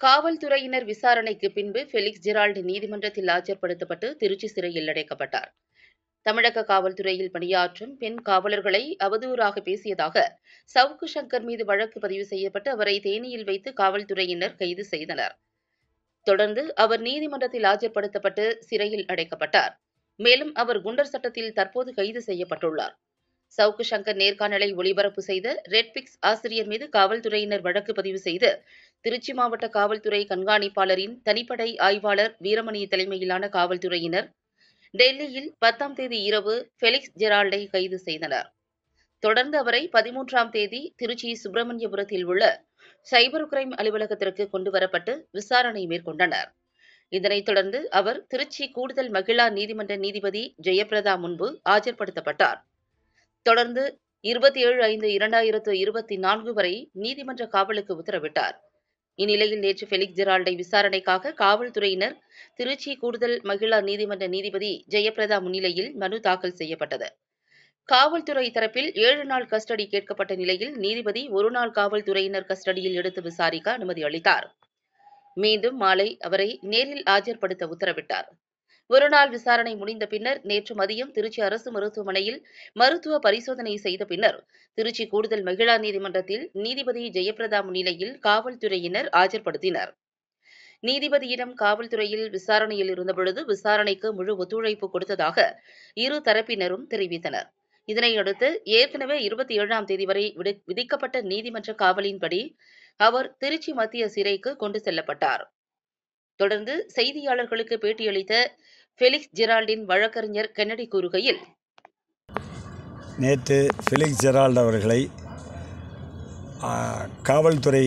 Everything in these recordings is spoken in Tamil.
காவல்துறையினர் விசாரணைக்கு பின்பு ஃபெலிக்ஸ் ஜெரால்டு நீதிமன்றத்தில் ஆஜர்படுத்தப்பட்டு திருச்சி சிறையில் அடைக்கப்பட்டார் தமிழக காவல்துறையில் பணியாற்றும் பெண் காவலர்களை அவதூறாக பேசியதாக சவுக்கு சங்கர் மீது வழக்கு பதிவு செய்யப்பட்டு அவரை தேனியில் வைத்து காவல்துறையினர் கைது செய்தனர் தொடர்ந்து அவர் நீதிமன்றத்தில் ஆஜர்படுத்தப்பட்டு சிறையில் அடைக்கப்பட்டார் மேலும் அவர் குண்டர் சட்டத்தில் தற்போது கைது செய்யப்பட்டுள்ளார் சவுக்கு சங்கர் நேர்காணலை ஒளிபரப்பு செய்த ரெட்பிக்ஸ் ஆசிரியர் மீது காவல்துறையினர் வழக்கு பதிவு செய்து திருச்சி மாவட்ட காவல்துறை கண்காணிப்பாளரின் தனிப்படை ஆய்வாளர் வீரமணி தலைமையிலான காவல்துறையினர் டெல்லியில் பத்தாம் தேதி இரவு ஃபெலிக்ஸ் ஜெரால்டை கைது செய்தனர் தொடர்ந்து அவரை பதிமூன்றாம் தேதி திருச்சி சுப்பிரமணியபுரத்தில் உள்ள சைபர் கிரைம் அலுவலகத்திற்கு கொண்டு வரப்பட்டு விசாரணை மேற்கொண்டனர் இதனைத் தொடர்ந்து அவர் திருச்சி கூடுதல் மகிழா நீதிமன்ற நீதிபதி ஜெயபிரதா முன்பு ஆஜர்படுத்தப்பட்டார் தொடர்ந்து இருபத்தி ஏழு ஐந்து இரண்டாயிரத்து இருபத்தி நான்கு வரை நீதிமன்ற காவலுக்கு உத்தரவிட்டார் இந்நிலையில் நேற்று ஃபெலிக்ஸ் ஜெரால்டை விசாரணைக்காக காவல்துறையினர் திருச்சி கூடுதல் மகிழா நீதிமன்ற நீதிபதி ஜெயபிரதா முன்னிலையில் மனு தாக்கல் செய்யப்பட்டது காவல்துறை தரப்பில் ஏழு நாள் கஸ்டடி கேட்கப்பட்ட நிலையில் நீதிபதி ஒரு நாள் காவல்துறையினர் கஸ்டடியில் எடுத்து விசாரிக்க அனுமதி அளித்தார் மீண்டும் மாலை அவரை நேரில் ஆஜர்படுத்த உத்தரவிட்டார் ஒருநாள் விசாரணை முடிந்த பின்னர் நேற்று மதியம் திருச்சி அரசு மருத்துவமனையில் மருத்துவ பரிசோதனை செய்த பின்னர் திருச்சி கூடுதல் மகிழா நீதிமன்றத்தில் நீதிபதி ஜெயபிரதா முன்னிலையில் காவல்துறையினர் ஆஜர்படுத்தினர் நீதிபதியிடம் காவல்துறையில் விசாரணையில் இருந்தபொழுது விசாரணைக்கு முழு ஒத்துழைப்பு கொடுத்ததாக இரு தரப்பினரும் தெரிவித்தனர் இதனையடுத்து ஏற்கனவே இருபத்தி ஏழாம் தேதி வரை விடு- விதிக்கப்பட்ட நீதிமன்ற காவலின்படி அவர் திருச்சி மத்திய சிறைக்கு கொண்டு செல்லப்பட்டார் தொடர்ந்து செய்தியாளர்களுக்கு பேட்டியளித்த ஃபெலிக்ஸ் ஜெரால்டின் வழக்கறிஞர் கென்னடி கூறுகையில் நேற்று ஃபெலிக்ஸ் ஜெரால்ட் அவர்களை ஆ, காவல்துறை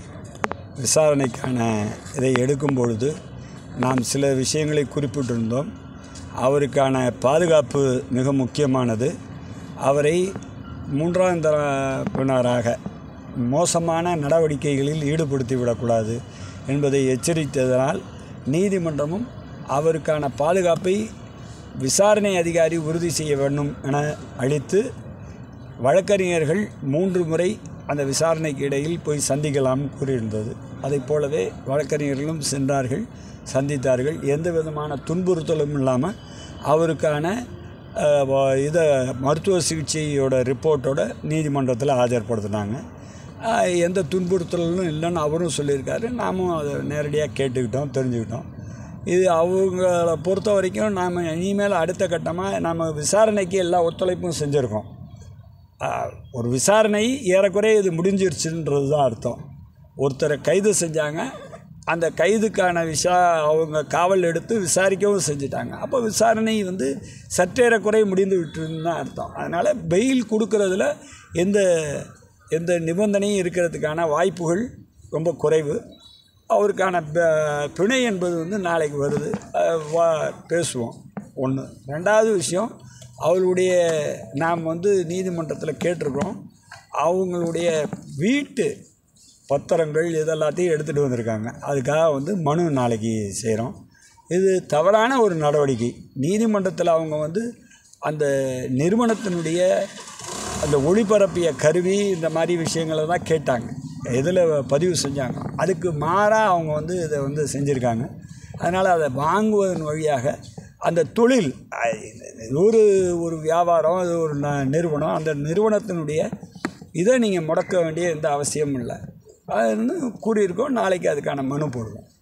விசாரணைக்கான இதை எடுக்கும் பொழுது நாம் சில விஷயங்களை குறிப்பிட்டிருந்தோம் அவருக்கான பாதுகாப்பு மிக முக்கியமானது அவரை மூன்றாம் தரப்பினராக மோசமான நடவடிக்கைகளில் ஈடுபடுத்தி விடக்கூடாது என்பதை எச்சரித்ததனால் நீதிமன்றமும் அவருக்கான பாதுகாப்பை விசாரணை அதிகாரி உறுதி செய்ய வேண்டும் என அளித்து வழக்கறிஞர்கள் மூன்று முறை அந்த விசாரணைக்கு இடையில் போய் சந்திக்கலாம் கூறியிருந்தது அதைப் போலவே வழக்கறிஞர்களும் சென்றார்கள் சந்தித்தார்கள் எந்த விதமான துன்புறுத்தலும் இல்லாமல் அவருக்கான அஹ், வ- இதை மருத்துவ சிகிச்சையோட ரிப்போர்ட்டோட நீதிமன்றத்தில் ஆஜர்படுத்தினாங்க அஹ், எந்த துன்புறுத்தலும் இல்லைன்னு அவரும் சொல்லியிருக்காரு நாமும் அதை நேரடியாக கேட்டுக்கிட்டோம் தெரிஞ்சுக்கிட்டோம் இது அவங்கள பொறுத்த வரைக்கும் நாம் இனிமேல் அடுத்த கட்டமாக நம்ம விசாரணைக்கு எல்லா ஒத்துழைப்பும் செஞ்சுருக்கோம் ஆஹ், ஒரு விசாரணை ஏறக்குறைய இது முடிஞ்சிருச்சுன்றது தான் அர்த்தம் ஒருத்தரை கைது செஞ்சாங்க அந்த கைதுக்கான விசா அவங்க காவல் எடுத்து விசாரிக்கவும் செஞ்சுட்டாங்க அப்போ விசாரணை வந்து சற்றேறக்குறை முடிந்து விட்டுருன்னு தான் அர்த்தம் அதனால் பெயில் கொடுக்கறதுல எந்த எந்த நிபந்தனையும் இருக்கிறதுக்கான வாய்ப்புகள் ரொம்ப குறைவு அவருக்கான ப- பிணை என்பது வந்து நாளைக்கு வருது அஹ் வா பேசுவோம் ஒன்று ரெண்டாவது விஷயம் அவருடைய நாம் வந்து நீதிமன்றத்தில் கேட்டிருக்கிறோம் அவங்களுடைய வீட்டு பத்திரங்கள் இதெல்லாத்தையும் எடுத்துகிட்டு வந்திருக்காங்க அதுக்காக வந்து மனு நாளைக்கு செய்கிறோம் இது தவறான ஒரு நடவடிக்கை நீதிமன்றத்தில் அவங்க வந்து அந்த நிறுவனத்தினுடைய அந்த ஒளிபரப்பிய கருவி இந்த மாதிரி விஷயங்களை தான் கேட்டாங்க எதில் பதிவு செஞ்சாங்க அதுக்கு மாறாக அவங்க வந்து இதை வந்து செஞ்சுருக்காங்க அதனால் அதை வாங்குவதன் வழியாக அந்த தொழில் அஹ், இது ஒரு ஒரு வியாபாரம் அது ஒரு ந- நிறுவனம் அந்த நிறுவனத்தினுடைய இதை நீங்கள் முடக்க வேண்டிய எந்த அவசியமும் இல்லை அது வந்து கூறியிருக்கோம் நாளைக்கு அதுக்கான மனு போடுவோம்